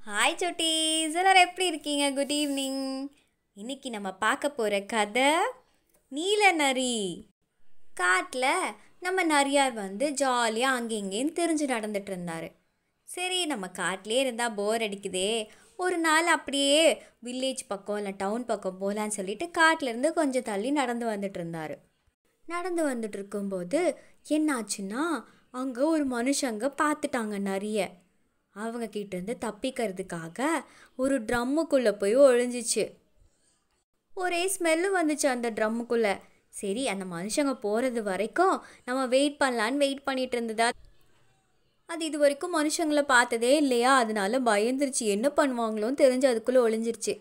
hi சுட்டீஸ் எல்லாரும் எப்படி இருக்கீங்க குட் ஈவினிங் இன்னைக்கு நம்ம பார்க்க போகிற கதை நீல நரி காட்டில் நம்ம நரியார் வந்து ஜாலியாக அங்கே இங்கேயும் திரிஞ்சு நடந்துட்டு இருந்தார் சரி நம்ம காட்டிலே இருந்தால் போர் அடிக்குதே ஒரு நாள் அப்படியே வில்லேஜ் பக்கம் இல்லை டவுன் பக்கம் போகலான்னு சொல்லிட்டு காட்டிலேருந்து கொஞ்சம் தள்ளி நடந்து வந்துட்டு இருந்தார் நடந்து வந்துட்டு இருக்கும்போது என்னாச்சுன்னா அங்கே ஒரு மனுஷங்க பார்த்துட்டாங்க நிறைய அவங்க கிட்டேருந்து தப்பிக்கிறதுக்காக ஒரு ட்ரம்முக்குள்ளே போய் ஒழிஞ்சிச்சு ஒரே ஸ்மெல்லு வந்துச்சு அந்த ட்ரம்முக்குள்ளே சரி அந்த மனுஷங்க போகிறது வரைக்கும் நம்ம வெயிட் பண்ணலான்னு வெயிட் பண்ணிட்டு இருந்ததா அது இது வரைக்கும் மனுஷங்களை பார்த்ததே இல்லையா அதனால பயந்துருச்சு என்ன பண்ணுவாங்களோன்னு தெரிஞ்சு அதுக்குள்ளே ஒளிஞ்சிருச்சு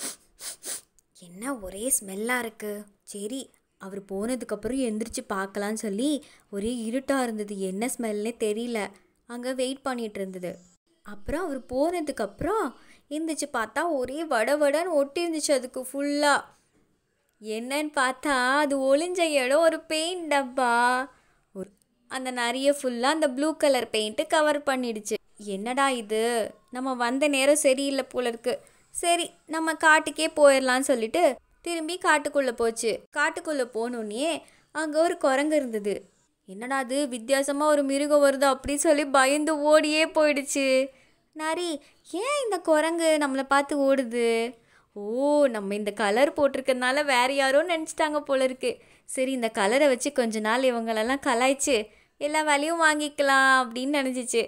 என்ன ஒரே ஸ்மெல்லாக இருக்கு சரி அவர் போனதுக்கப்புறம் எந்திரிச்சு பார்க்கலான்னு சொல்லி ஒரே இருட்டாக இருந்தது என்ன ஸ்மெல்னே தெரியல அங்கே வெயிட் பண்ணிட்டு இருந்தது அப்புறம் அவர் போனதுக்கப்புறம் எந்திரிச்சு பார்த்தா ஒரே வட வடன்னு ஒட்டி இருந்துச்சு அதுக்கு ஃபுல்லாக என்னன்னு பார்த்தா அது ஒளிஞ்ச இடம் ஒரு பெயிண்ட் டப்பா ஒரு அந்த நிறைய ஃபுல்லாக அந்த ப்ளூ கலர் பெயிண்ட்டு கவர் பண்ணிடுச்சு என்னடா இது நம்ம வந்த நேரம் சரியில்லை போல இருக்கு சரி நம்ம காட்டுக்கே போயிடலான்னு சொல்லிட்டு திரும்பி காட்டுக்குள்ளே போச்சு காட்டுக்குள்ளே போனோடனே அங்கே ஒரு குரங்கு இருந்தது என்னடா அது வித்தியாசமாக ஒரு மிருகம் வருது அப்படின்னு சொல்லி பயந்து ஓடியே போயிடுச்சு நரி ஏன் இந்த குரங்கு நம்மளை பார்த்து ஓடுது ஓ நம்ம இந்த கலர் போட்டிருக்கறனால வேற யாரோ நினச்சிட்டாங்க போல இருக்கு சரி இந்த கலரை வச்சு கொஞ்ச நாள் இவங்களெல்லாம் கலாய்ச்சு எல்லா வேலையும் வாங்கிக்கலாம் அப்படின்னு நினச்சிச்சு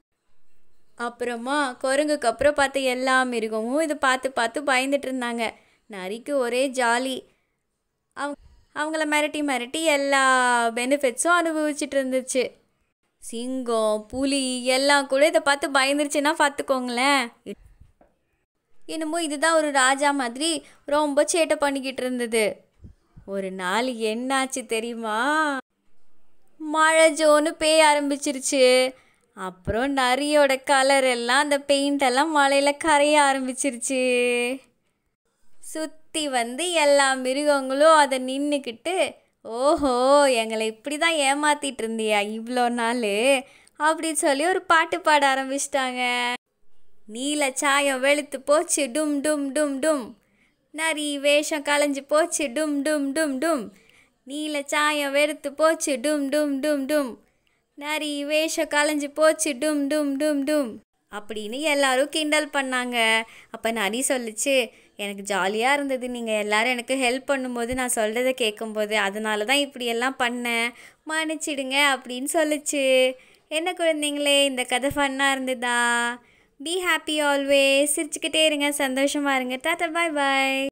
அப்புறமா குரங்குக்கு அப்புறம் பார்த்த எல்லா மிருகமும் இதை பார்த்து பார்த்து பயந்துட்டு இருந்தாங்க நரிக்கு ஒரே ஜாலி அவங்க அவங்கள மிரட்டி மிரட்டி எல்லா பெனிஃபிட்ஸும் அனுபவிச்சுட்டு இருந்துச்சு சிங்கம் புலி எல்லாம் கூட இதை பார்த்து பயந்துருச்சுன்னா பார்த்துக்கோங்களேன் என்னமோ இதுதான் ஒரு ராஜா மாதிரி ரொம்ப சேட்டை பண்ணிக்கிட்டு இருந்தது ஒரு நாள் என்னாச்சு தெரியுமா மழை ஜோன்னு பேய ஆரம்பிச்சிருச்சு அப்புறம் நரியோட கலர் எல்லாம் அந்த பெயிண்ட் எல்லாம் மழையில் கரைய ஆரம்பிச்சிருச்சு சுற்றி வந்து எல்லா மிருகங்களும் அதை நின்றுக்கிட்டு ஓஹோ எங்களை இப்படி தான் ஏமாத்திட்டு இருந்தியா இவ்வளோ நாள் அப்படின்னு சொல்லி ஒரு பாட்டு பாட ஆரம்பிச்சிட்டாங்க நீல சாயம் வெளுத்து போச்சு டும் டும் டும் டும் நரி வேஷம் களைஞ்சு போச்சு டும் டும் டும் டும் நீல சாயம் வெறுத்து போச்சு டும் டும் டும் டும் நரி வேஷம் களைஞ்சு போச்சு டும் டும் டும் டும் அப்படின்னு எல்லாரும் கிண்டல் பண்ணாங்க அப்போ நரி சொல்லுச்சு எனக்கு ஜாலியாக இருந்தது நீங்கள் எல்லாரும் எனக்கு ஹெல்ப் பண்ணும்போது நான் சொல்கிறத கேட்கும்போது அதனால தான் இப்படியெல்லாம் பண்ணேன் மன்னிச்சிடுங்க அப்படின்னு சொல்லுச்சு என்ன குழந்தைங்களே இந்த கதை ஃபன்னாக இருந்ததா பி ஹாப்பி ஆல்வேஸ் சிரிச்சுக்கிட்டே இருங்க சந்தோஷமாக இருங்க டாட்டா பாய் பாய்